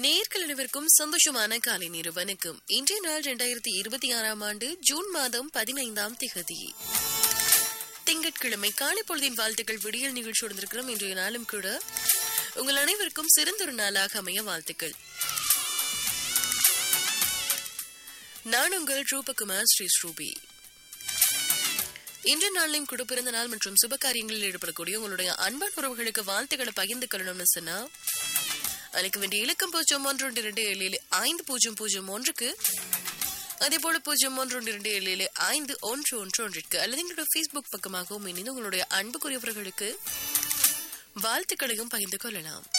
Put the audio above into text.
நேர்கள் அனைவருக்கும் சந்தோஷமான காலை நேரு வணக்கம் இன்றைய நாள் இரண்டாயிரத்தி இருபத்தி ஆறாம் ஆண்டு ஜூன் மாதம் பதினைந்தாம் திகதி திங்கட்கிழமை காலை பொழுதின் வாழ்த்துக்கள் விடியல் நிகழ்ச்சி இருக்கிறோம் இன்றைய நாளும் கூட உங்கள் அனைவருக்கும் சிறந்தொரு நாளாக அமைய வாழ்த்துக்கள் நான் உங்கள் ரூபகுமார் ஸ்ரீ ஸ்ரூபி இன்று நாளிலும் கூட பிறந்த நாள் மற்றும் சுப காரியங்களில் ஈடுபடக்கூடிய உங்களுடைய அன்பான உறவுகளுக்கு வாழ்த்துக்களை பகிர்ந்து கொள்ளணும்னு சொன்னா அழைக்க வேண்டிய இலக்கம் பூஜ்ஜியம் ஒன்று ஒன்று இரண்டு ஏழு ஏழு ஐந்து பூஜ்ஜியம் பூஜ்ஜியம் ஒன்றுக்கு அதே போல பூஜ்ஜியம் ஒன்று ஒன்று இரண்டு ஏழு ஏழு ஐந்து ஒன்று ஒன்று ஒன்றிற்கு அல்லது எங்களுடைய ஃபேஸ்புக் பக்கமாகவும் இணைந்து உங்களுடைய அன்புக்குரியவர்களுக்கு வாழ்த்துக்களையும் பகிர்ந்து கொள்ளலாம்